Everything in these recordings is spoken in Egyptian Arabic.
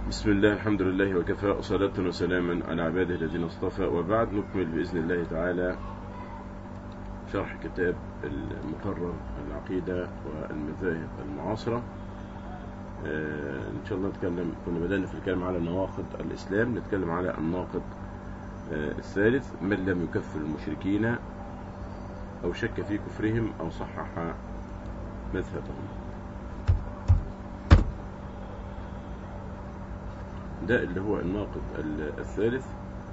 بسم الله الحمد لله وكفى وصلاة وسلاما على عباده الذين اصطفى وبعد نكمل بإذن الله تعالى شرح كتاب المقرر العقيدة والمذاهب المعاصرة آه، إن شاء الله نتكلم كنا بدأنا في الكلام على نواقض الإسلام نتكلم على الناقض آه، الثالث من لم يكفر المشركين أو شك في كفرهم أو صحح مذهبهم ده اللي هو الناقض الثالث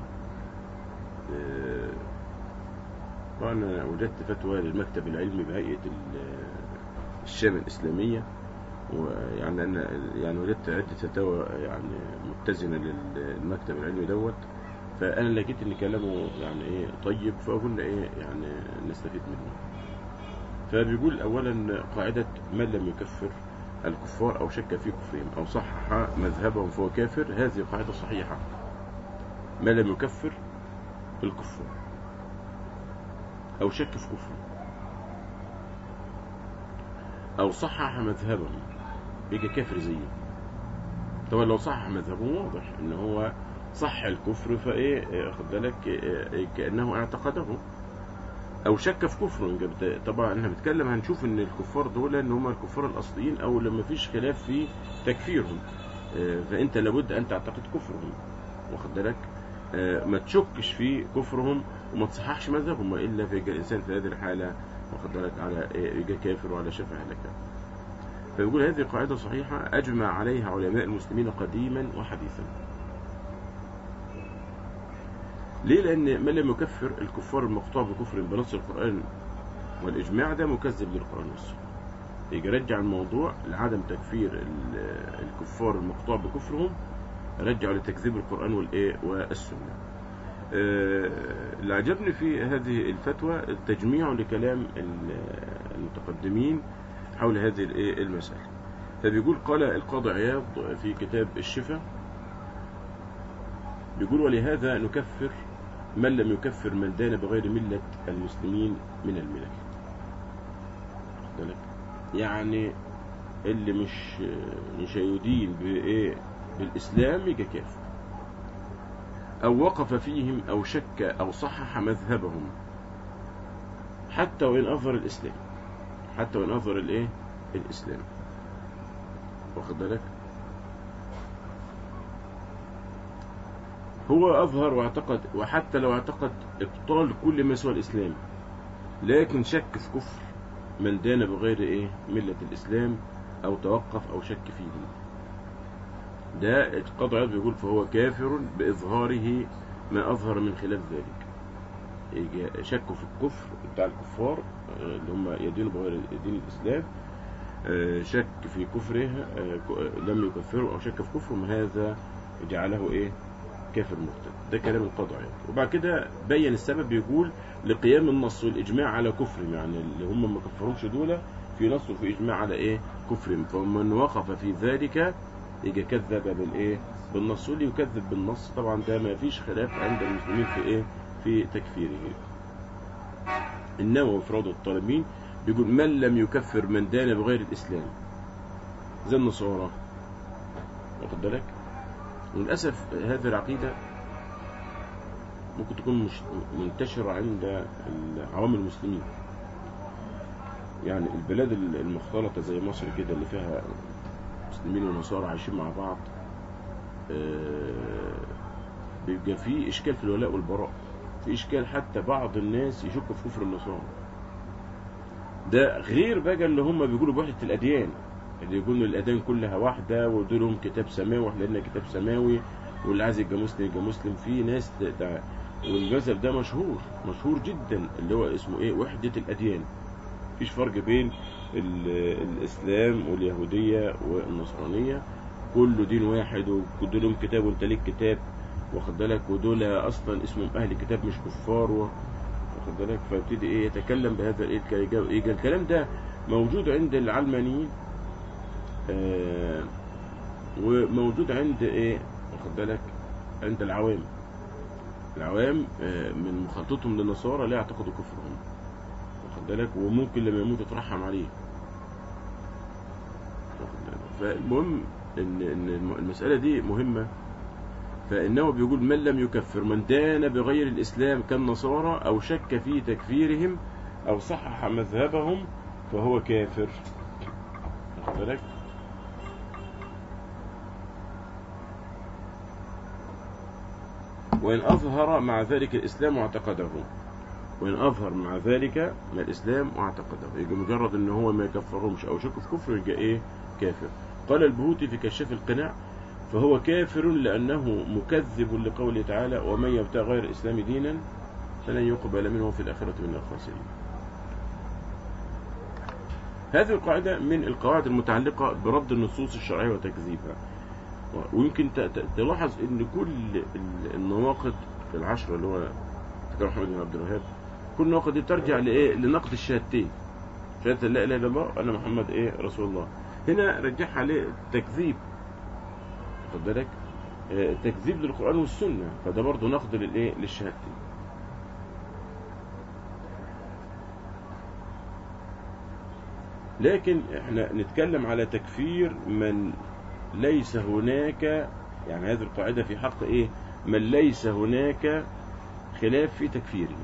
آه، وأنا وجدت فتوى للمكتب العلمي بهيئة الشام الإسلامية ويعني أنا يعني وجدت عدة فتاوى يعني متزنة للمكتب العلمي دوت فأنا لقيت إن كلامه يعني إيه طيب فقلنا إيه يعني نستفيد منه فبيقول أولا قاعدة من لم يكفر الكفار أو شك في كفرهم أو صحح مذهبهم فهو كافر هذه قاعدة صحيحة ما لم يكفر الكفار أو شك في كفره أو صحح مذهبهم يبقى كافر زيه طبعا لو صحح مذهبهم واضح إن هو صح الكفر فإيه خد بالك إيه كأنه اعتقده او شك في كفره طبعا احنا بنتكلم هنشوف ان الكفار دول ان هم الكفار الاصليين او لما فيش خلاف في تكفيرهم فانت لابد ان تعتقد كفرهم واخد بالك ما تشكش في كفرهم وما تصححش مذهبهم والا فيجي الانسان في هذه الحاله واخد بالك على يجي كافر وعلى شفا هلكه فيقول هذه قاعده صحيحه اجمع عليها علماء المسلمين قديما وحديثا ليه لأن من لم يكفر الكفار المقطوع بكفر بنص القرآن والإجماع ده مكذب للقرآن والسنة يجي رجع الموضوع لعدم تكفير الكفار المقطوع بكفرهم رجعوا لتكذيب القرآن والإيه والسنة اللي عجبني في هذه الفتوى التجميع لكلام المتقدمين حول هذه المسألة فبيقول قال القاضي عياض في كتاب الشفا بيقول ولهذا نكفر من لم يكفر من دان بغير ملة المسلمين من الملل يعني اللي مش مش هيدين بايه بالاسلام يجي كافر او وقف فيهم او شك او صحح مذهبهم حتى وان اظهر الاسلام حتى وان اظهر الايه الاسلام واخد بالك هو أظهر واعتقد وحتى لو اعتقد إبطال كل ما سوى الإسلام لكن شك في كفر من دان بغير إيه ملة الإسلام أو توقف أو شك فيه ده القضاء بيقول فهو كافر بإظهاره ما أظهر من خلاف ذلك شكوا في الكفر بتاع الكفار اللي هم يدينوا بغير دين الإسلام شك في كفره لم يكفروا أو شك في كفرهم هذا جعله إيه كافر مرتد ده كلام القاضي عياض وبعد كده بين السبب بيقول لقيام النص والاجماع على كفرهم يعني اللي هم ما كفروش دول في نص وفي اجماع على ايه كفرهم فمن وقف في ذلك يجي كذب بالايه بالنص واللي يكذب بالنص طبعا ده ما فيش خلاف عند المسلمين في ايه في تكفيره النووي في روضة الطالبين بيقول من لم يكفر من دان بغير الاسلام زي النصارى واخد بالك وللأسف هذه العقيدة ممكن تكون مش منتشرة عند عوام المسلمين يعني البلاد المختلطة زي مصر كده اللي فيها مسلمين ونصارى عايشين مع بعض بيبقى في إشكال في الولاء والبراء في إشكال حتى بعض الناس يشكوا في كفر النصارى ده غير بقى اللي هم بيقولوا بوحدة الأديان اللي يقولوا الأديان كلها واحدة ودولهم كتاب سماوي واحنا لنا كتاب سماوي واللي عايز يبقى مسلم يبقى مسلم في ناس ده والمذهب ده مشهور مشهور جدا اللي هو اسمه ايه وحدة الأديان مفيش فرق بين الإسلام واليهودية والنصرانية كله دين واحد ودولهم كتاب وانت ليك كتاب واخد بالك ودول أصلا اسمهم أهل كتاب مش كفار واخد بالك فابتدي ايه يتكلم بهذا ايه الكلام ده موجود عند العلمانيين آه وموجود عند ايه واخد بالك عند العوام العوام آه من مخالطتهم للنصارى لا يعتقدوا كفرهم واخد بالك وممكن لما يموت يترحم عليه واخد بالك فالمهم ان ان الم- المساله دي مهمه فانه بيقول من لم يكفر من دان بغير الاسلام كالنصارى او شك في تكفيرهم او صحح مذهبهم فهو كافر واخد بالك وإن أظهر مع ذلك الإسلام واعتقده وإن أظهر مع ذلك من الإسلام واعتقده يبقى مجرد إن هو ما يكفرهمش أو شك في كفر يبقى إيه كافر قال البهوتي في كشاف القناع فهو كافر لأنه مكذب لقوله تعالى ومن يبتغي غير الإسلام دينا فلن يقبل منه في الآخرة من الخاسرين هذه القاعدة من القواعد المتعلقة برد النصوص الشرعية وتكذيبها ويمكن ت- ت- تلاحظ ان كل ال- النواقض العشرة اللي هو ذكر محمد بن عبد الوهاب كل النواقض دي ترجع لايه لنقد الشهادتين شهادة لا اله الا الله انا محمد ايه رسول الله هنا رجعها لتكذيب خد بالك آه، تكذيب للقرآن والسنة فده برضه نقد للايه للشهادتين لكن احنا نتكلم على تكفير من ليس هناك يعني هذه القاعدة في حق ايه من ليس هناك خلاف في تكفيره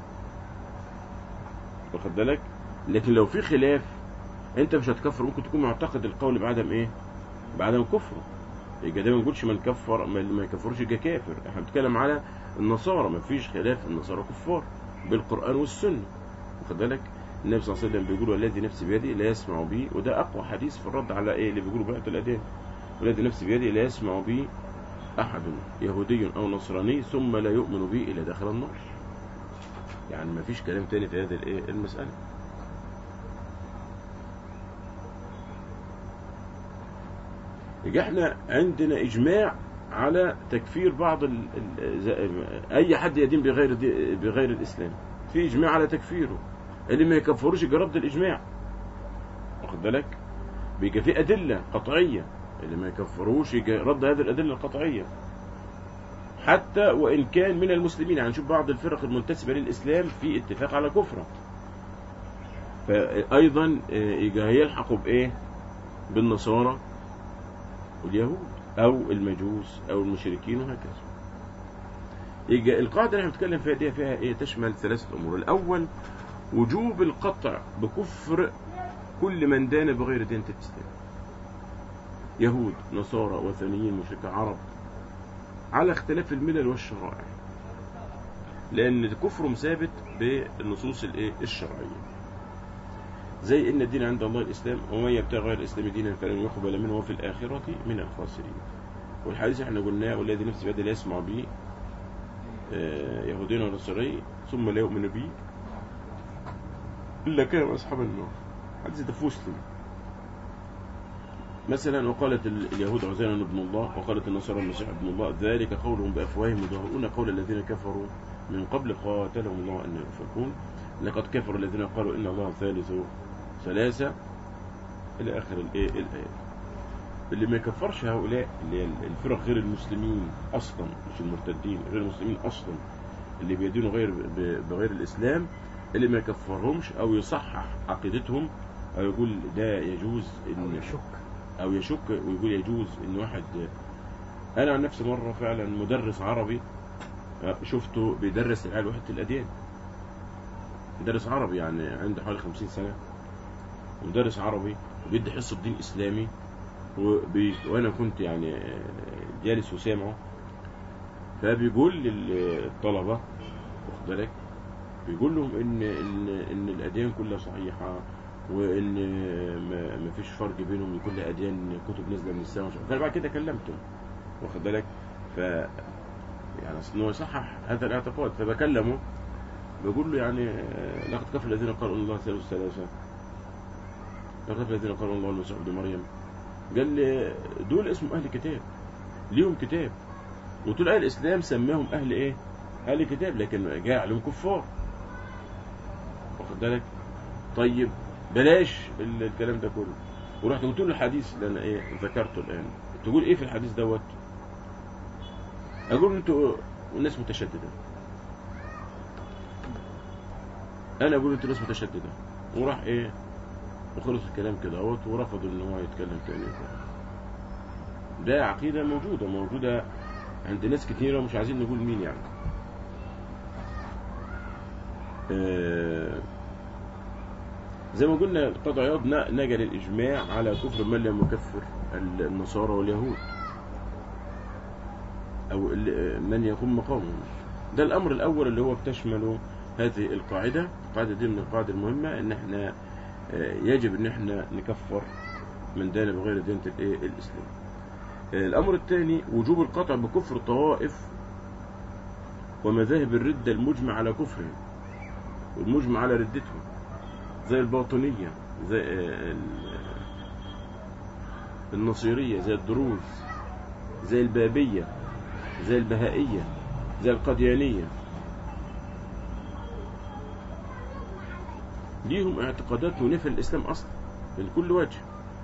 واخد بالك لكن لو في خلاف انت مش هتكفر ممكن تكون معتقد القول بعدم ايه بعدم كفره يبقى ده ما نقولش من كفر ما اللي ما يكفرش يبقى كافر احنا بنتكلم على النصارى ما فيش خلاف النصارى كفار بالقرآن والسنة واخد بالك النبي صلى الله عليه وسلم بيقول والذي نفسي بيدي لا يسمع بي وده اقوى حديث في الرد على ايه اللي بيقولوا بيعة الاديان والذي نفسي بيدي لا يسمع بي احد يهودي او نصراني ثم لا يؤمن بي الا دخل النار يعني ما فيش كلام تاني في هذه الايه المسألة يبقى احنا عندنا اجماع على تكفير بعض ال ال ز- اي حد يدين بغير دي بغير الاسلام في اجماع على تكفيره اللي ما يكفروش يبقى رد الاجماع واخد بالك بيبقى في ادله قطعيه اللي ما يكفروش يبقى رد هذه الادله القطعيه حتى وان كان من المسلمين يعني نشوف بعض الفرق المنتسبه للاسلام في اتفاق على كفره فايضا آه، يبقى هيلحقوا بايه بالنصارى واليهود او المجوس او المشركين وهكذا يبقى القاعده اللي احنا بنتكلم فيها دي فيها ايه تشمل ثلاثه امور الاول وجوب القطع بكفر كل من دان بغير دينة الإسلام يهود نصارى وثنيين مشركة عرب على اختلاف الملل والشرائع لأن كفرهم ثابت بالنصوص الايه الشرعية زي إن الدين عند الله الإسلام ومن يبتغي غير الإسلام دينا فلن يقبل منه وفي الآخرة من الخاسرين والحديث احنا قلناه والذي نفسي بيده لا يسمع به آه، يهودين ونصاري ثم لا يؤمن به إلا كان من أصحاب النار حديث ده في مسلم مثلا وقالت ال- اليهود عزير ابن الله وقالت النصارى المسيح ابن الله ذلك قولهم بأفواههم يظهرون قول الذين كفروا من قبل قاتلهم الله أن يؤفكون لقد كفر الذين قالوا إن الله ثالث ثلاثة إلى آخر الإيه الآية اللي ما يكفرش هؤلاء اللي هي الفرق غير المسلمين أصلا مش المرتدين غير المسلمين أصلا اللي بيدينوا غير ب- بغير الإسلام اللي ما يكفرهمش أو يصحح عقيدتهم أو يقول ده يجوز إن يشك او يشك ويقول يجوز ان واحد انا عن نفسي مره فعلا مدرس عربي آه، شفته بيدرس العيال وحده الاديان مدرس عربي يعني عنده حوالي 50 سنه مدرس عربي وبيدي حصه دين اسلامي وبي... وانا كنت يعني آه، جالس وسامعه فبيقول للطلبه واخد بالك بيقول لهم ان ان ان الاديان كلها صحيحه وان ما ما فيش فرق بينهم لكل اديان كتب نازله من السماء فانا بعد كده كلمته واخد بالك ف يعني اصل إن هو يصحح هذا الاعتقاد فبكلمه بقول له يعني آه، لقد كفر الذين قالوا ان الله ثالث ثلاثه لقد كفر الذين قالوا الله المسيح ابن مريم قال لي دول اسمهم اهل كتاب ليهم كتاب قلت له اهل الاسلام سماهم اهل ايه؟ اهل كتاب لكن جاء عليهم كفار واخد بالك؟ طيب بلاش ال- الكلام ده كله ورحت قلت له الحديث اللي انا ايه ذكرته الان تقول ايه في الحديث دوت اقول له انتوا الناس متشدده انا اقول انتوا ناس متشدده وراح ايه وخلص الكلام كده اهوت ورفض ان هو يتكلم تاني ده عقيدة موجودة موجودة عند ناس كتيرة ومش عايزين نقول مين يعني آه، زي ما قلنا قطع عياض ن- نجل الإجماع على كفر من لم يكفر النصارى واليهود أو ال- من يقوم مقامهم ده الأمر الأول اللي هو بتشمله هذه القاعدة القاعدة دي من القاعدة المهمة إن إحنا آه، يجب إن إحنا نكفر من دان بغير دينة الإيه؟ الإسلام آه، الأمر الثاني وجوب القطع بكفر طوائف ومذاهب الردة المجمع على كفرهم والمجمع على ردتهم زي الباطنية زي آه، ال- النصيرية زي الدروز زي البابية زي البهائية زي القديانية ليهم اعتقادات منافية للإسلام أصلا من كل وجه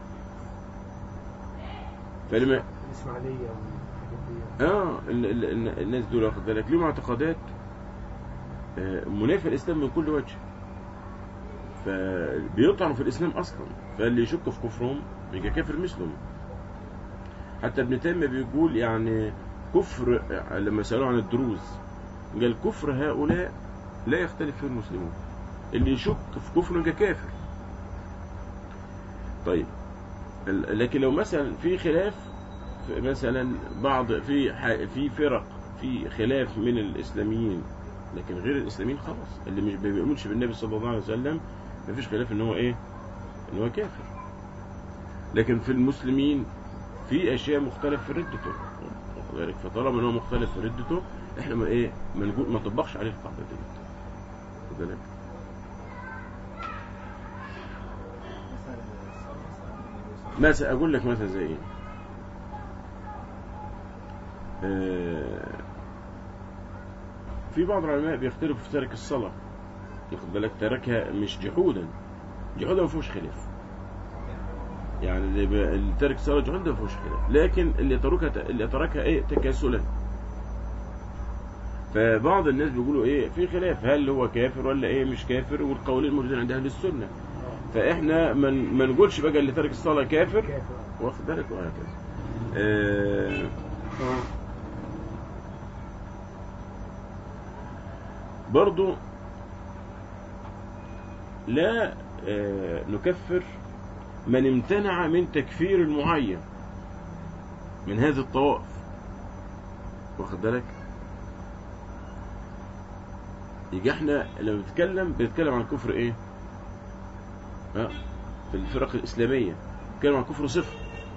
فلما الإسماعيلية والحاجات دي اه ال- ال- ال- الناس دول واخد بالك ليهم اعتقادات آه، منافية للإسلام من كل وجه فبيطعنوا في الإسلام أصلا فاللي يشك في كفرهم يبقى كافر مثلهم حتى ابن تيمية بيقول يعني كفر آه، لما سألوه عن الدروز قال كفر هؤلاء لا يختلف فيه المسلمون اللي يشك في كفره يبقى كافر طيب ال- لكن لو مثلا في خلاف في مثلا بعض في ح- في فرق في خلاف من الاسلاميين لكن غير الاسلاميين خلاص اللي مش ما بيؤمنش بالنبي صلى الله عليه وسلم ما فيش خلاف ان هو ايه ان هو كافر لكن في المسلمين في اشياء مختلف في ردته واخد بالك؟ فطالما ان هو مختلف في ردته احنا ما ايه ما نقول ما نطبقش عليه القاعده دي واخد بالك مثلا اقول لك مثلا زي ايه آه، في بعض العلماء بيختلفوا في ترك الصلاة واخد بالك تركها مش جحودا جحودا ما فيهوش خلاف يعني اللي ب- اللي ترك الصلاة جحودا ما فيهوش خلاف لكن اللي تركها اللي تركها ايه تكاسلا فبعض الناس بيقولوا ايه في خلاف هل هو كافر ولا ايه مش كافر والقولين موجودين عند اهل السنه فاحنا ما من ما نقولش بقى اللي ترك الصلاه كافر كافر واخد بالك وهكذا آه، برضو لا آه، نكفر من امتنع من تكفير المعين من هذه الطوائف واخد بالك يجي احنا لما بنتكلم بنتكلم عن كفر ايه ها في الفرق الاسلاميه بنتكلم عن كفر صفر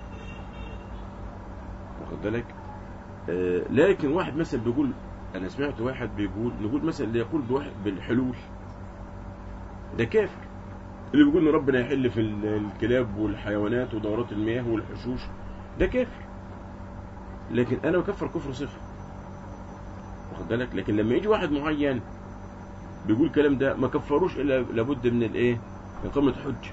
واخد بالك آه لكن واحد مثلا بيقول انا سمعت واحد بيقول نقول مثلا اللي يقول بواحد بالحلول ده كافر اللي بيقول ان ربنا يحل في ال- الكلاب والحيوانات ودورات المياه والحشوش ده كافر لكن انا بكفر كفر صفر واخد بالك لكن لما يجي واحد معين بيقول الكلام ده ما كفروش الا لابد من الايه اقامه حجه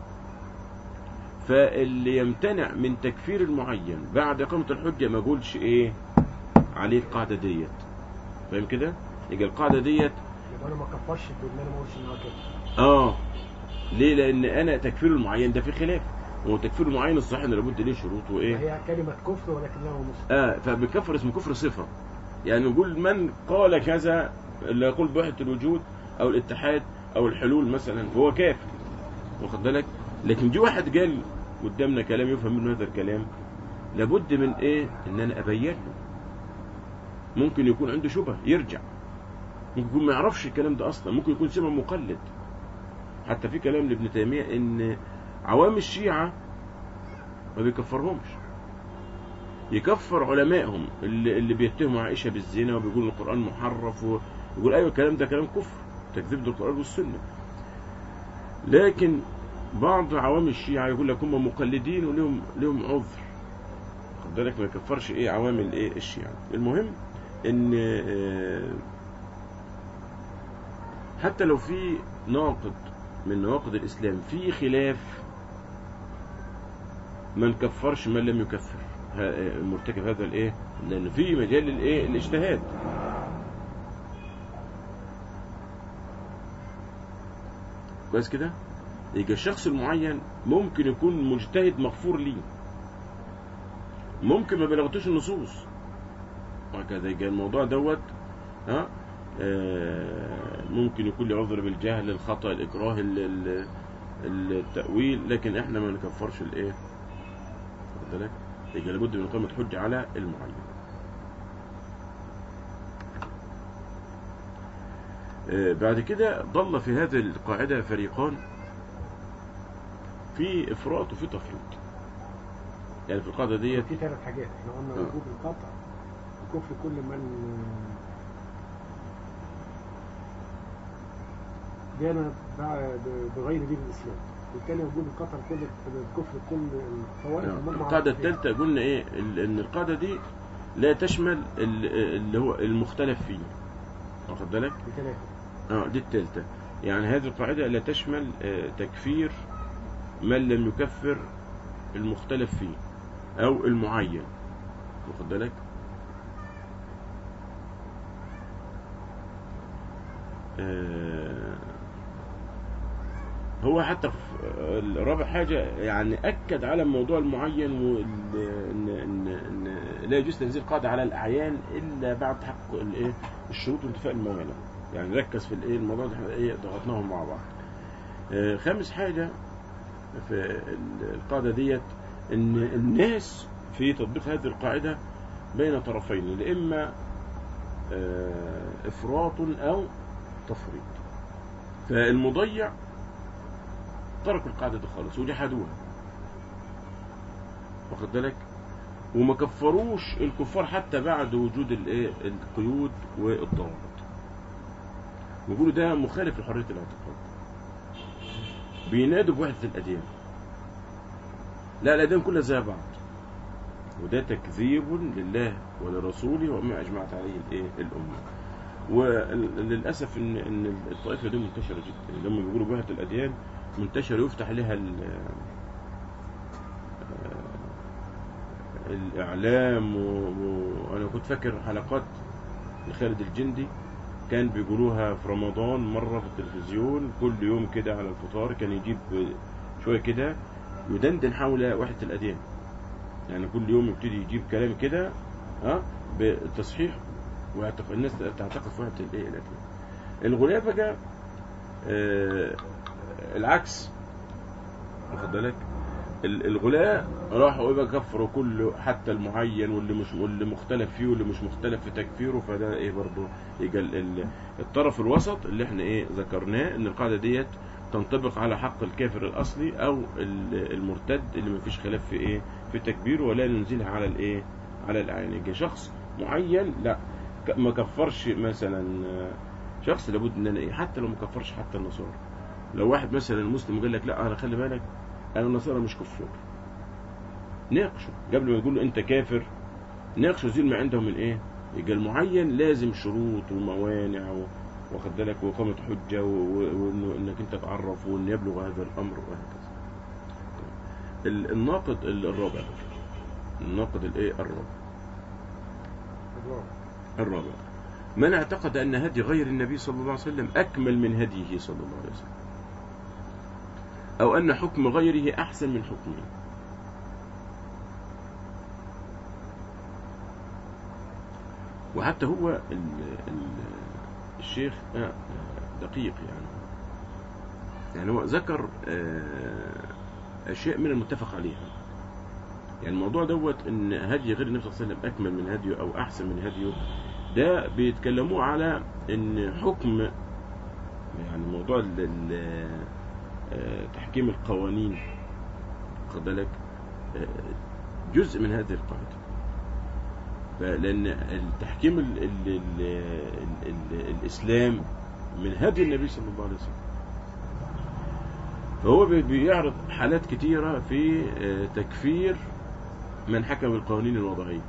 فاللي يمتنع من تكفير المعين بعد اقامه الحجه ما يقولش ايه عليه القاعده ديت فاهم كده يبقى القاعده ديت يبقى انا ما كفرش بان انا ما اقولش ان هو كافر اه ليه لان انا تكفير المعين ده في خلاف هو تكفير المعين الصحيح ان لابد ليه شروط وايه هي كلمة كفر ولكنه مسلم اه فبكفر اسمه كفر صفه يعني نقول من قال كذا اللي يقول بوحده الوجود او الاتحاد او الحلول مثلا فهو كافر واخد بالك لكن جه واحد قال قدامنا كلام يفهم منه هذا الكلام لابد من ايه ان انا ابين له ممكن يكون عنده شبهه يرجع ممكن يكون ما يعرفش الكلام ده اصلا ممكن يكون سمع مقلد حتى في كلام لابن تيميه ان عوام الشيعه ما بيكفرهمش يكفر علمائهم اللي, اللي بيتهموا عائشه بالزنا وبيقولوا القران محرف ويقول ايوه الكلام ده كلام كفر تكذيب للقران والسنه لكن بعض عوام الشيعة يقول لك هم مقلدين ولهم لهم عذر خد بالك ما يكفرش ايه عوامل ايه الشيعة المهم ان آه، حتى لو في ناقض من نواقض الاسلام في خلاف ما نكفرش من لم يكفر ه- مرتكب هذا الايه لان في مجال الايه الاجتهاد كويس كده يبقى الشخص المعين ممكن يكون مجتهد مغفور ليه ممكن ما بلغتوش النصوص وهكذا يبقى الموضوع دوت ها آه، ممكن يكون له عذر بالجهل الخطأ الإكراه ال- ال- التأويل لكن احنا ما نكفرش الايه واخد بالك يبقى لابد من إقامة حجة على المعين آه، بعد كده ضل في هذه القاعدة فريقان في إفراط وفي تفريط يعني في القاعدة ديت في ثلاث حاجات احنا قلنا آه. وجوب القطع وكفر كل من جانا بعد بغير دين الاسلام بالتالي وجوب القطع كل الكفر كل الطوائف آه، المجمع القاعدة عليها. الثالثة قلنا ايه ال- ان القاعدة دي لا تشمل ال- اللي هو المختلف فيه واخد بالك بثلاثة اه دي الثالثة يعني هذه القاعدة لا تشمل آه، تكفير من لم يكفر المختلف فيه او المعين واخد بالك آه، هو حتى في الرابع حاجة يعني أكد على الموضوع المعين وال- إن, إن, إن لا يجوز تنزيل قاعدة على الأعيان إلا بعد تحقق الإيه الشروط وانتفاء الموانع يعني ركز في الإيه الموضوع ده احنا إيه ضغطناهم مع بعض آه، خامس حاجة في ال- القاعدة ديت إن الناس في تطبيق هذه القاعدة بين طرفين إما آه، إفراط أو تفريط فالمضيع تركوا القاعدة دي خالص وجحدوها واخد بالك وما كفروش الكفار حتى بعد وجود الايه القيود والضوابط ويقولوا ده مخالف لحرية الاعتقاد بينادوا بوحدة الأديان لا الأديان كلها زي بعض وده تكذيب لله ولرسوله وما أجمعت عليه الايه الأمة وللأسف إن إن الطائفة دي منتشرة جدا لما بيقولوا بوحدة الأديان منتشر يفتح لها ال- آه، الإعلام و- و- وأنا كنت فاكر حلقات لخالد الجندي كان بيقولوها في رمضان مرة في التلفزيون كل يوم كده على الفطار كان يجيب شوية كده يدندن حول وحدة الأديان يعني كل يوم يبتدي يجيب كلام كده ها بتصحيح ويعتقد الناس تعتقد في وحدة الايه الأديان الغلاة بقى آه، العكس واخد بالك ال- الغلاة راحوا يبقى كفروا كله حتى المعين واللي مش واللي مختلف فيه واللي مش مختلف في تكفيره فده ايه برضه يبقى ال- ال- الطرف الوسط اللي احنا ايه ذكرناه ان القاعده ديت تنطبق على حق الكافر الاصلي او ال- المرتد اللي ما فيش خلاف في ايه في تكبيره ولا ننزلها على الايه على الاعيان يبقى شخص معين لا ك- ما كفرش مثلا آه، شخص لابد ان انا ايه حتى لو ما كفرش حتى النصارى لو واحد مثلا مسلم قال لك لا انا خلي بالك انا النصارى مش كفار ناقشه قبل ما تقول له انت كافر ناقشه زي ما عندهم من ايه يبقى المعين لازم شروط وموانع و... واخد بالك وإقامة حجة و- و- وإنه إنك أنت تعرف وإن يبلغ هذا الأمر وهكذا. ال- الناقد ال- الرابع الناقد الإيه الرابع الرابع. الرابع من اعتقد أن هدي غير النبي صلى الله عليه وسلم أكمل من هديه صلى الله عليه وسلم أو أن حكم غيره أحسن من حكمه وحتى هو ال ال الشيخ آه، آه، دقيق يعني يعني هو ذكر آه، أشياء من المتفق عليها يعني الموضوع دوت ان هدي غير النبي صلى الله عليه وسلم اكمل من هديه او احسن من هديه ده بيتكلموا على ان حكم يعني موضوع ال- ال- آه، تحكيم القوانين خد بالك آه، جزء من هذه القاعده فلان التحكيم ال ال ال ال ال الاسلام من هدي النبي صلى الله عليه وسلم فهو بي- بيعرض حالات كتيرة في آه، تكفير من حكم القوانين الوضعية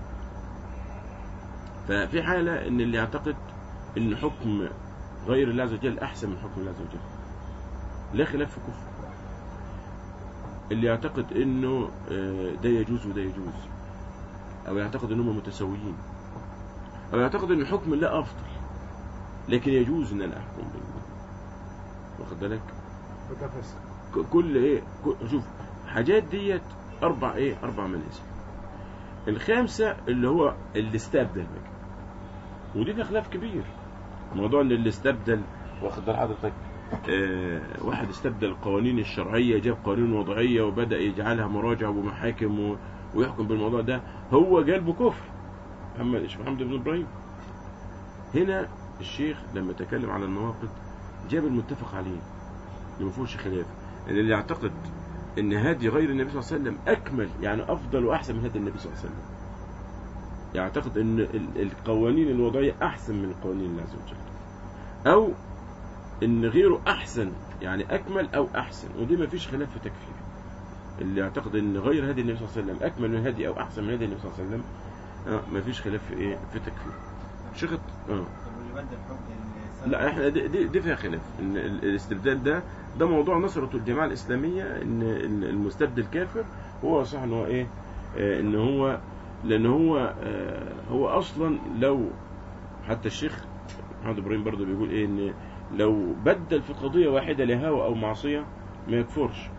ففي حالة ان اللي يعتقد ان حكم غير الله عز وجل احسن من حكم الله عز وجل لا خلاف في كفر اللي يعتقد انه آه، ده يجوز وده يجوز او يعتقد انهم متساويين او يعتقد ان حكم الله افضل لكن يجوز ان انا احكم بينهم واخد بالك وده فسق ك- كل ايه كل شوف حاجات ديت اربع ايه اربع منازل الخامسة اللي هو اللي استبدل بقى ودي فيها خلاف كبير موضوع ان اللي استبدل واخد بال حضرتك آه واحد استبدل القوانين الشرعية جاب قوانين وضعية وبدأ يجعلها مراجع ومحاكم و... ويحكم بالموضوع ده هو جالبه كفر محمد الشيخ محمد بن ابراهيم هنا الشيخ لما تكلم على النواقض جاب المتفق عليه اللي ما فيهوش خلاف ان اللي يعتقد ان هدي غير النبي صلى الله عليه وسلم اكمل يعني افضل واحسن من هدي النبي صلى الله عليه وسلم يعتقد ان ال- القوانين الوضعيه احسن من القوانين الله عز وجل او ان غيره احسن يعني اكمل او احسن ودي ما فيش خلاف في تكفير اللي يعتقد ان غير هدي النبي صلى الله عليه وسلم اكمل من هدي او احسن من هدي النبي صلى الله عليه وسلم آه ما فيش خلاف في ايه في تكفير شيخ اه طب واللي بدل حكم السلف لا احنا دي, دي, دي فيها خلاف ان ال- الاستبدال ده ده موضوع نصرة الجماعة الإسلامية ان إن المستبدل كافر هو صح ان هو ايه آه ان هو لان هو آه هو اصلا لو حتى الشيخ محمد ابراهيم برضه بيقول ايه ان لو بدل في قضية واحدة لهوى او معصية ما يكفرش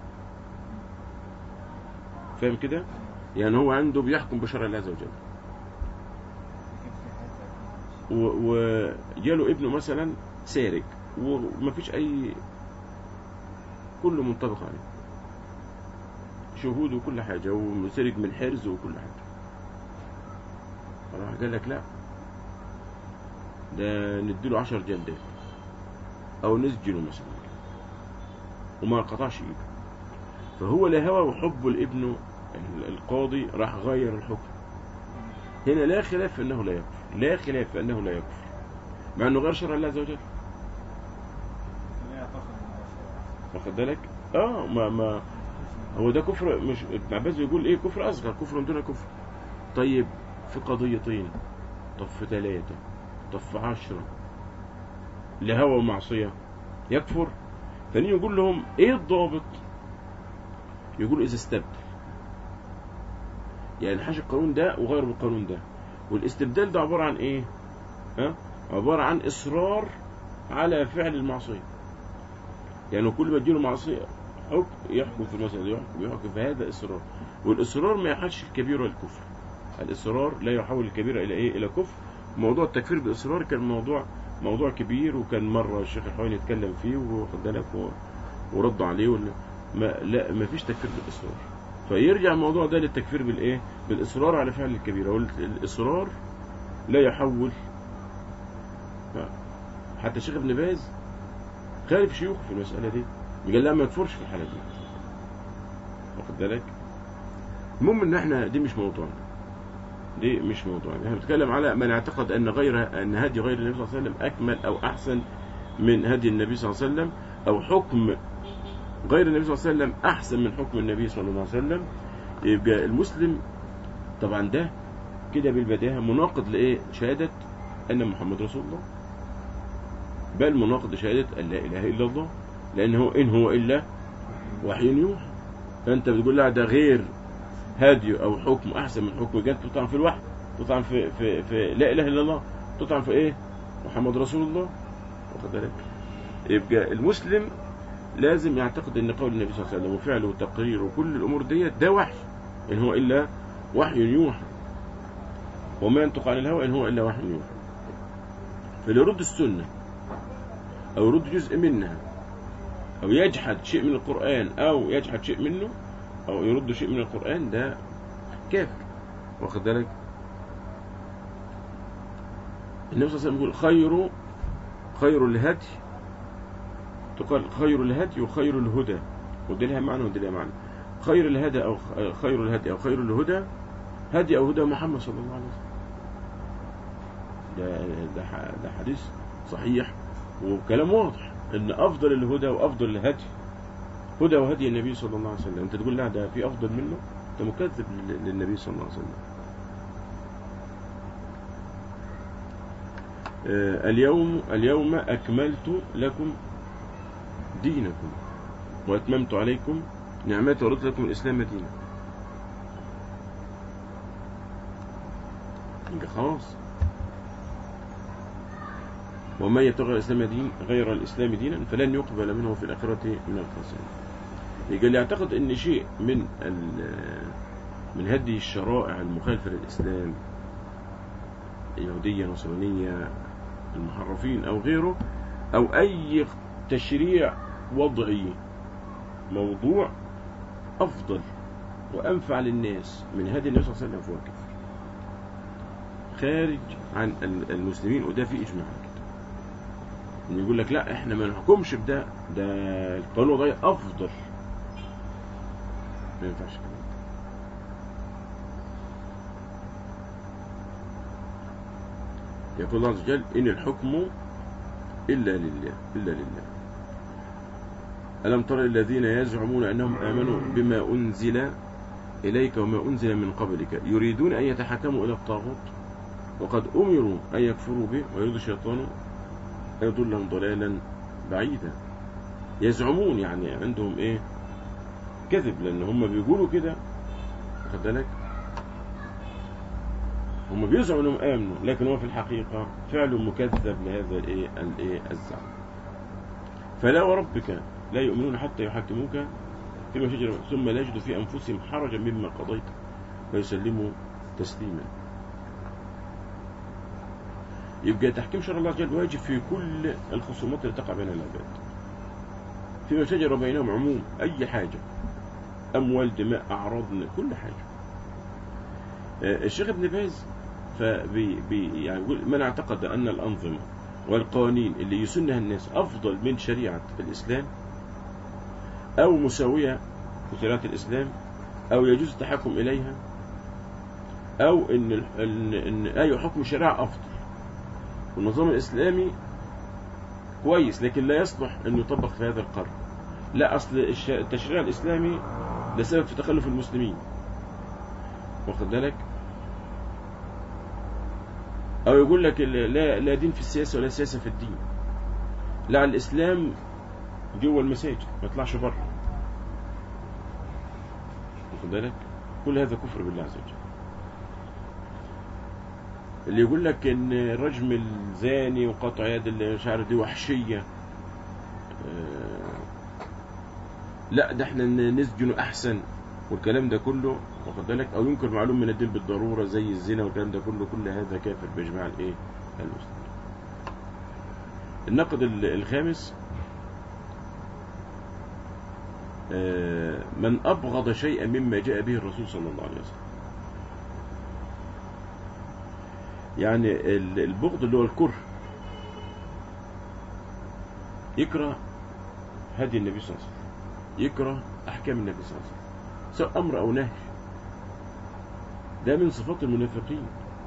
فاهم كده يعني هو عنده بيحكم بشرع الله عز وجل و- وجاله ابنه مثلا سارق ومفيش اي كله منطبق عليه شهود وكل حاجة وسرق من حرز وكل حاجة راح قال لك لا ده نديله عشر جلدات او نسجنه مثلا وما قطعش ايده فهو لهوى وحبه لابنه ال- القاضي راح غير الحكم هنا لا خلاف في انه لا يكفر لا خلاف في انه لا يكفر مع انه غير شرع الله عز وجل لا يعتقد ان هو شرع. واخد بالك اه ما ما هو ده كفر مش ابن عباس بيقول ايه كفر اصغر كفر دون كفر طيب في قضيتين طب في ثلاثة طب في عشرة لهوى ومعصية يكفر فنيجي يقول لهم ايه الضابط يقول اذا استبدل يعني حاش القانون ده وغير بالقانون ده والاستبدال ده عبارة عن ايه ها عبارة عن اصرار على فعل المعصية يعني كل ما تجيله معصية حكم يحكم في المسألة يحكم يحكم فهذا إصرار والإصرار ما يحلش الكبيرة الكفر الإصرار لا يحول الكبيرة إلى إيه إلى كفر موضوع التكفير بالإصرار كان موضوع موضوع كبير وكان مرة الشيخ الحويني يتكلم فيه واخد بالك و- ورد عليه ولا ما لا ما فيش تكفير بالإصرار فيرجع الموضوع ده للتكفير بالإيه بالإصرار على فعل الكبيرة والإصرار لا يحول حتى الشيخ ابن باز خالف شيوخ في المسألة دي قال لا ما يكفرش في الحالة دي واخد بالك المهم ان احنا دي مش موضوعنا دي مش موضوعنا احنا بنتكلم على من اعتقد ان غير ان هدي غير النبي صلى الله عليه وسلم اكمل او احسن من هدي النبي صلى الله عليه وسلم او حكم غير النبي صلى الله عليه وسلم احسن من حكم النبي صلى الله عليه وسلم يبقى المسلم طبعا ده كده بالبداهه مناقض لايه شهاده ان محمد رسول الله بل مناقض لشهاده ان لا اله الا الله لأنه إن هو إلا وحي يوحى فأنت بتقول لها ده غير هدي أو حكم أحسن من حكم جد تطعن في الوحي تطعن في, في, في لا إله إلا الله تطعن في إيه محمد رسول الله واخد بالك يبقى المسلم لازم يعتقد ان قول النبي صلى الله عليه وسلم وفعله وتقريره وكل الامور ديت ده وحي ان هو الا وحي يوحى وما ينطق عن الهوى ان هو الا وحي يوحى فاللي يرد السنه او يرد جزء منها أو يجحد شيء من القرآن أو يجحد شيء منه أو يرد شيء من القرآن ده كافر واخد بالك النبي صلى الله عليه وسلم يقول خير خير الهدي تقال خير الهدي وخير الهدى ودي لها معنى ودي لها معنى خير الهدى أو خير الهدي أو خير الهدى هدي أو هدى محمد صلى الله عليه وسلم ده ده ح- ده حديث صحيح وكلام واضح ان افضل الهدى وافضل الهدي هدى وهدي النبي صلى الله عليه وسلم انت تقول لا ده في افضل منه انت مكذب لل- للنبي صلى الله عليه وسلم آه، اليوم اليوم اكملت لكم دينكم واتممت عليكم نعمتي ورضيت لكم الاسلام دينا يبقى خلاص ومن يبتغي الإسلام دين غير الإسلام دينا فلن يقبل منه في الآخرة من الخاسرين يبقى اللي يعتقد أن شيء من ال- من هدي الشرائع المخالفة للإسلام يهودية نصرانية المحرفين أو غيره أو أي تشريع وضعي موضوع أفضل وأنفع للناس من هدي النبي صلى الله عليه وسلم فهو كفر خارج عن ال- المسلمين وده في إجماع على كده إن يقول لك لا إحنا ما نحكمش بده ده القانون الوضعي أفضل ما ينفعش كده يقول الله عز وجل إن الحكم إلا لله إلا لله ألم تر الذين يزعمون أنهم آمنوا بما أنزل إليك وما أنزل من قبلك يريدون أن يتحكموا إلى الطاغوت وقد أمروا أن يكفروا به ويريد الشيطان أن يضلهم ضلالا بعيدا يزعمون يعني عندهم إيه كذب لأن هم بيقولوا كده واخد بالك هم بيزعموا انهم امنوا لكن هو في الحقيقه فعل مكذب لهذا الايه الايه الزعم فلا وربك لا يؤمنون حتى يحكموك فيما شجر ثم لا يجدوا في انفسهم حرجا مما قضيت ويسلموا تسليما يبقى تحكيم شرع الله جل واجب في كل الخصومات التي تقع بين العباد فيما شجر بينهم عموم اي حاجه اموال دماء اعراض كل حاجه آه، الشيخ ابن باز فبي بي يعني يقول من اعتقد ان الانظمه والقوانين اللي يسنها الناس افضل من شريعه الاسلام او مساويه لشريعه الاسلام او يجوز التحكم اليها او ان ال- ان, إن اي حكم شريعه افضل والنظام الاسلامي كويس لكن لا يصلح انه يطبق في هذا القرن لا اصل الش- التشريع الاسلامي ده سبب في تخلف المسلمين واخد بالك او يقول لك ال- لا لا دين في السياسه ولا سياسه في الدين لا الاسلام جوه المساجد ما يطلعش بره واخد بالك كل هذا كفر بالله عز وجل اللي يقول لك ان رجم الزاني وقطع يد اللي مش عارف دي وحشيه آه، لا ده احنا نسجنه احسن والكلام ده كله واخد بالك او ينكر معلوم من الدين بالضروره زي الزنا والكلام ده كله كل هذا كافر باجماع الايه المسلمين النقد ال- الخامس آه، من ابغض شيئا مما جاء به الرسول صلى الله عليه وسلم يعني ال- البغض اللي هو الكره يكره هدي النبي صلى الله عليه وسلم يكره احكام النبي صلى الله عليه وسلم سواء امر او نهي ده من صفات المنافقين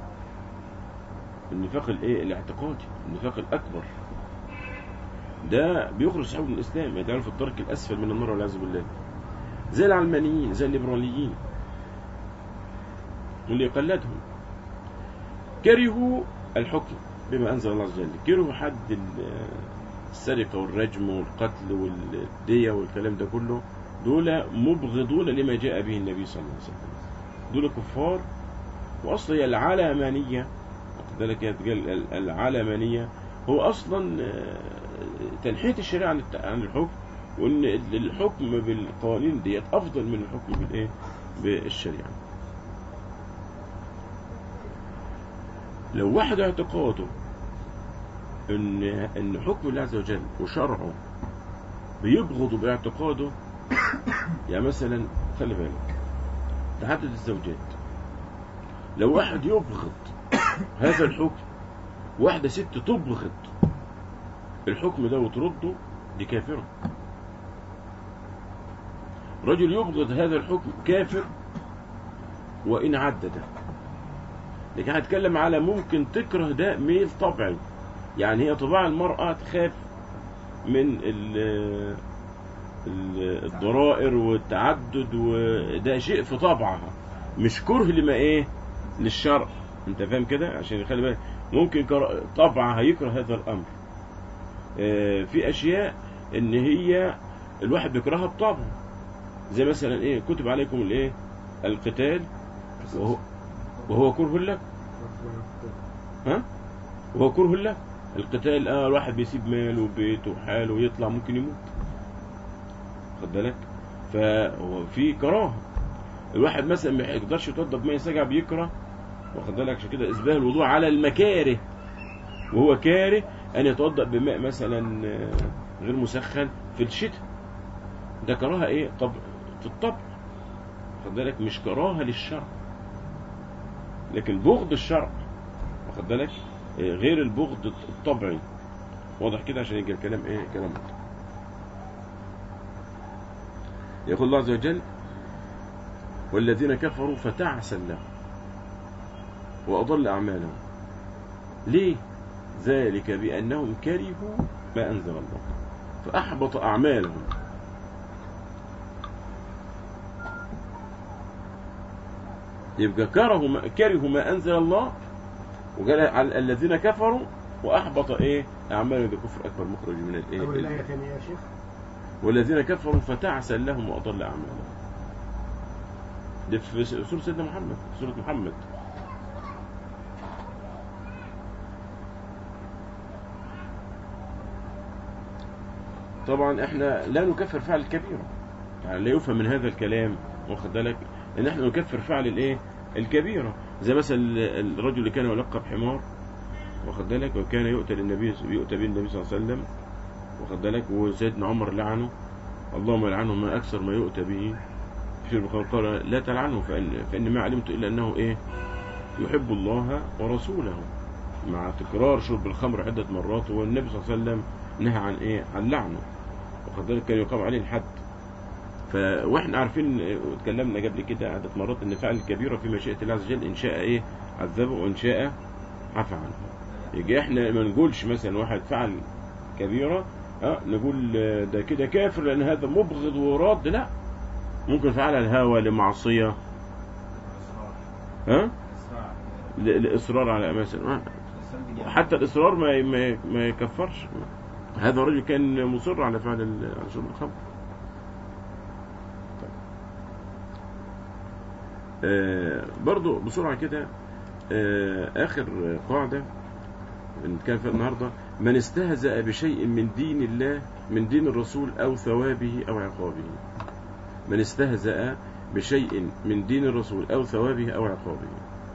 النفاق الايه الاعتقادي النفاق الاكبر ده بيخرج صاحبه من الاسلام يجعله في الدرك الاسفل من النار والعياذ بالله زي العلمانيين زي الليبراليين واللي يقلدهم كرهوا الحكم بما انزل الله عز وجل كرهوا حد ال- السرقه والرجم والقتل والديه والكلام ده كله دول مبغضون لما جاء به النبي صلى الله عليه وسلم دول كفار واصل هي العلمانيه واخد بالك يا رجال ال- العلمانيه هو اصلا آه، تنحيه الشريعه عن الت- عن الحكم وان الحكم بالقوانين ديت افضل من الحكم بالايه بالشريعه لو واحد اعتقاده ان ان حكم الله عز وجل وشرعه بيبغض باعتقاده يعني مثلا خلي بالك تعدد الزوجات لو واحد يبغض هذا الحكم واحدة ست تبغض الحكم ده وترده دي كافرة رجل يبغض هذا الحكم كافر وإن عدد لكن هتكلم على ممكن تكره ده ميل طبعي يعني هي طباع المرأة تخاف من ال- ال- الضرائر والتعدد وده شيء في طبعها مش كره لما ايه للشرع انت فاهم كده عشان يخلي بالك ممكن كر- طبعها يكره هذا الامر آه، في اشياء ان هي الواحد بيكرهها بطبعه زي مثلا ايه كتب عليكم الايه القتال وهو وهو كره لك ها وهو كره لك القتال اه الواحد بيسيب ماله وبيته وحاله ويطلع ممكن يموت خد بالك فهو في كراهه الواحد مثلا ما يقدرش يتوضا بميه ساقعه بيكره واخد بالك عشان كده اسباه الوضوء على المكاره وهو كاره ان يتوضا بماء مثلا آه، غير مسخن في الشتاء ده كراهه ايه طب في الطبع واخد بالك مش كراهه للشرع لكن بغض الشرع واخد بالك آه، غير البغض الطبعي واضح كده عشان يجي الكلام ايه كلام واضح. يقول الله عز وجل والذين كفروا فتعسا لهم وأضل أعمالهم ليه ذلك بأنهم كرهوا ما أنزل الله فأحبط أعمالهم يبقى كرهوا ما, كرهوا ما أنزل الله وقال على الذين كفروا وأحبط إيه أعمالهم بكفر أكبر مخرج من الإيه أول الآية ثانية يا شيخ والذين كفروا فتعسا لهم وأضل أعمالهم دي في سورة سيدنا محمد سورة محمد طبعا احنا لا نكفر فعل الكبيرة يعني لا يفهم من هذا الكلام واخد بالك ان احنا نكفر فعل الايه الكبيرة زي مثلا الرجل اللي كان يلقب حمار واخد بالك وكان يؤتى للنبي يؤتى به النبي صلى الله عليه وسلم واخد بالك وسيدنا عمر لعنه اللهم لعنه ما اكثر ما يؤتى به في البخاري قال لا تلعنه فإن, فإن ما علمت إلا أنه إيه يحب الله ورسوله مع تكرار شرب الخمر عدة مرات والنبي صلى الله عليه وسلم نهى عن إيه عن لعنه وقد ذلك كان يقام عليه الحد ف واحنا عارفين اتكلمنا قبل كده عدة مرات ان فعل الكبيرة في مشيئة الله عز وجل ان شاء ايه عذبه وان شاء عفى عنه يجي احنا ما نقولش مثلا واحد فعل كبيرة اه نقول ده كده كافر لان هذا مبغض وراد لا ممكن فعل الهوى لمعصية إصرار ها إصرار ل- لإصرار على مثلا الإنسان بيجي- حتى الإصرار ما ما ما يكفرش هذا الرجل كان مصر على فعل ال- على شرب الخمر طيب. آه برضو بسرعة كده آه آخر قاعدة نتكلم فيها النهاردة من استهزأ بشيء من دين الله من دين الرسول أو ثوابه أو عقابه من استهزأ بشيء من دين الرسول أو ثوابه أو عقابه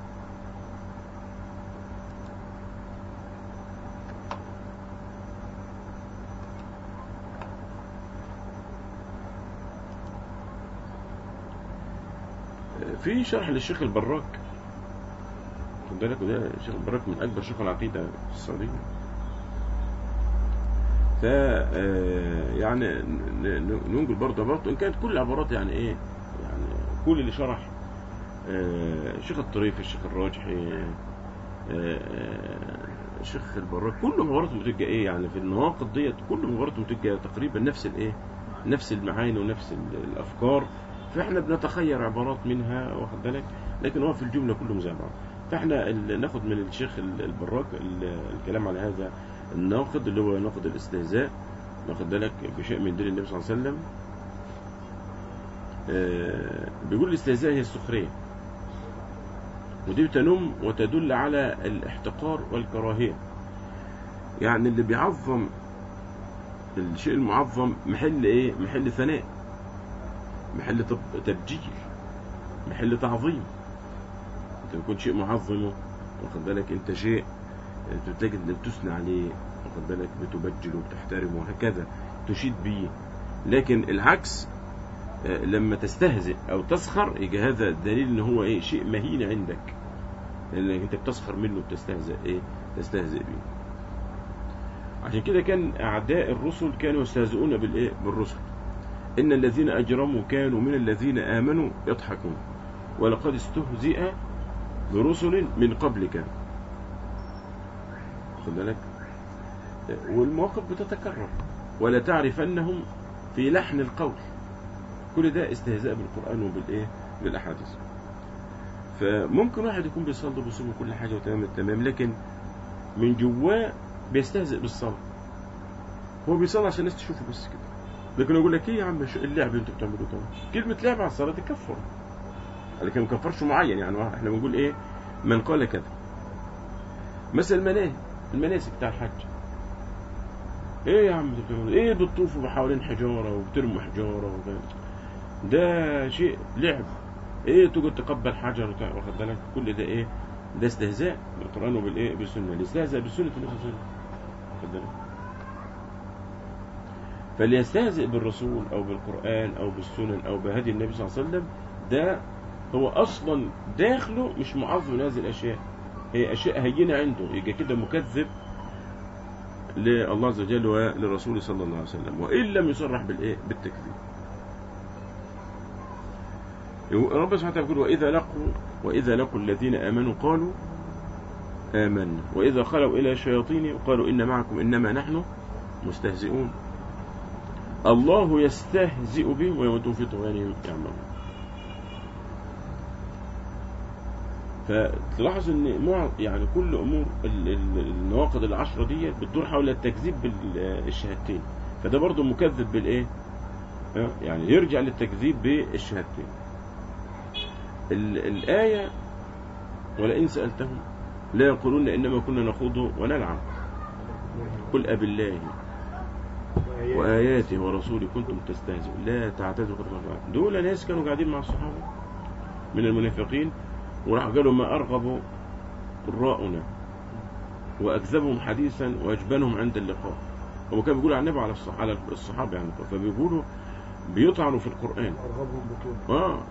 في شرح للشيخ البراك خد بالك وده الشيخ البراك من اكبر شيوخ العقيده في السعوديه ف آه، يعني ن- ن- ننقل برضه برضه ان كانت كل العبارات يعني ايه يعني كل اللي شرح آه، الشيخ الطريفي الشيخ الراجحي آه، آه، الشيخ البراك كل عباراتهم بتبقى ايه يعني في النواقض ديت كل عباراتهم بتبقى تقريبا نفس الايه نفس المعاني ونفس ال- الافكار فاحنا بنتخير عبارات منها واخد بالك لكن هو في الجمله كلهم زي بعض فاحنا ال- ناخد من الشيخ ال- البراك ال- الكلام على هذا الناقد اللي هو ناقد الاستهزاء واخد بالك بشيء من دين النبي صلى الله عليه وسلم آه، بيقول الاستهزاء هي السخريه ودي بتنم وتدل على الاحتقار والكراهيه يعني اللي بيعظم الشيء المعظم محل ايه محل ثناء محل تب- تبجيل محل تعظيم انت بيكون شيء معظمه واخد بالك انت شيء انت بتلاقي انك بتثنى عليه واخد بالك بتبجله وبتحترمه وهكذا تشيد بيه لكن العكس آه، لما تستهزئ او تسخر يجي هذا دليل ان هو ايه شيء مهين عندك لانك انت بتسخر منه وبتستهزئ ايه تستهزئ بيه عشان كده كان اعداء الرسل كانوا يستهزئون بالايه بالرسل ان الذين اجرموا كانوا من الذين امنوا يضحكون ولقد استهزئ برسل من قبلك خد بالك والمواقف بتتكرر ولا تعرفنهم في لحن القول كل ده استهزاء بالقرآن وبالايه بالاحاديث فممكن واحد يكون بيصلي وبيصوم كل حاجه وتمام التمام لكن من جواه بيستهزئ بالصلاه هو بيصلي عشان الناس تشوفه بس كده لكن يقول لك ايه يا عم شو اللعب اللي انتوا بتعملوه ده كلمه لعب على الصلاه تكفر لكن ما كفرش معين يعني احنا بنقول ايه من قال كذا مثل المناهج المناسك بتاع الحج ايه يا عم انتوا بتعملوا ايه بتطوفوا حوالين حجاره وبترموا حجاره وده ده شيء لعب ايه تقعد تقبل حجر وتع- واخد بالك كل ده ايه ده استهزاء بالقران وبالايه بالسنه الاستهزاء بالسنه النبي صلى الله عليه وسلم واخد بالك فاللي يستهزئ بالرسول او بالقران او بالسنن او بهدي النبي صلى الله عليه وسلم ده هو اصلا داخله مش معظم من هذه الاشياء هي اشياء هينه عنده يبقى كده مكذب لله عز وجل ولرسوله صلى الله عليه وسلم وان لم يصرح بالايه بالتكذيب رب سبحانه وتعالى يقول واذا لقوا واذا لقوا الذين امنوا قالوا آمنا وإذا خلوا إلى شياطينهم قالوا إن معكم إنما نحن مستهزئون الله يستهزئ بهم ويموتون في طغيانهم يعملون فتلاحظ ان مع يعني كل امور ال- ال- النواقض العشره دي بتدور حول التكذيب بالشهادتين فده برضه مكذب بالايه آه، يعني يرجع للتكذيب بالشهادتين ال- الايه ولئن سالتهم لا يقولون انما كنا نخوض ونلعب قل أب الله وآياته ورسوله كنتم تستهزئون لا تعتذروا قد غفرت دول ناس كانوا قاعدين مع الصحابة من المنافقين وراح قالوا ما أرغب قراءنا وأكذبهم حديثا وأجبنهم عند اللقاء هو كان بيقول عن النبي على الصح- على الصحابة يعني فبيقولوا بيطعنوا في القرآن أرغبهم بطون آه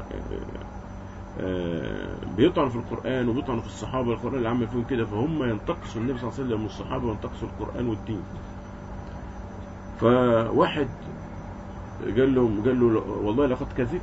آه، بيطعنوا في القرآن وبيطعنوا في الصحابة القرآن اللي عمل فيهم كده فهم ينتقصوا النبي صلى الله عليه وسلم والصحابة وينتقصوا القرآن والدين فواحد قال له قال له والله لقد كذبت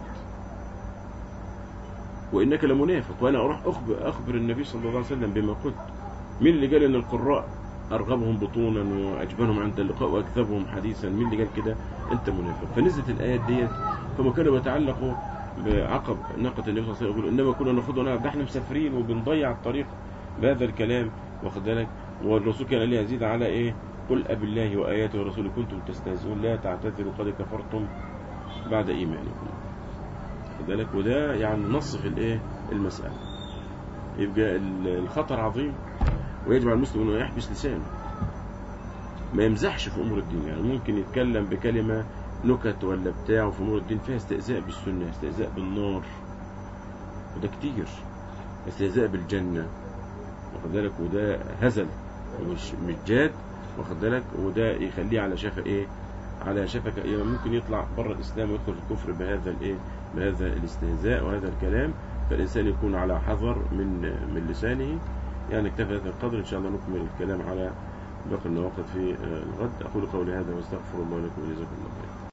وإنك لمنافق وأنا أروح أخبر, أخبر النبي صلى الله عليه وسلم بما قلت مين اللي قال إن القراء أرغبهم بطونا وأجبنهم عند اللقاء وأكذبهم حديثا مين اللي قال كده أنت منافق فنزلت الآيات ديت فما كانوا بيتعلقوا بعقب ناقة النبي صلى الله عليه وسلم يقول إنما كنا نخوض ونلعب ده احنا مسافرين وبنضيع الطريق بهذا الكلام واخد بالك والرسول كان ليه يزيد على إيه قل أب الله وآياته ورسوله كنتم تستهزئون لا تعتذروا قد كفرتم بعد إيمانكم واخد بالك وده يعني نص في الإيه المسألة يبقى ال- الخطر عظيم ويجب على المسلم انه يحبس لسانه ما يمزحش في امور الدين يعني ممكن يتكلم بكلمه نكت ولا بتاع في امور الدين فيها استهزاء بالسنه استهزاء بالنار وده كتير استهزاء بالجنه واخد بالك وده هزل ومش مش جاد واخد بالك وده يخليه على شفا ايه على شفا ك- يعني ممكن يطلع بره الاسلام ويدخل في الكفر بهذا الايه بهذا الاستهزاء وهذا الكلام فالانسان يكون على حذر من من لسانه يعني اكتفى هذا القدر ان شاء الله نكمل الكلام على باقي النواقض في آه، الغد اقول قولي هذا واستغفر الله لكم وجزاكم الله خيرا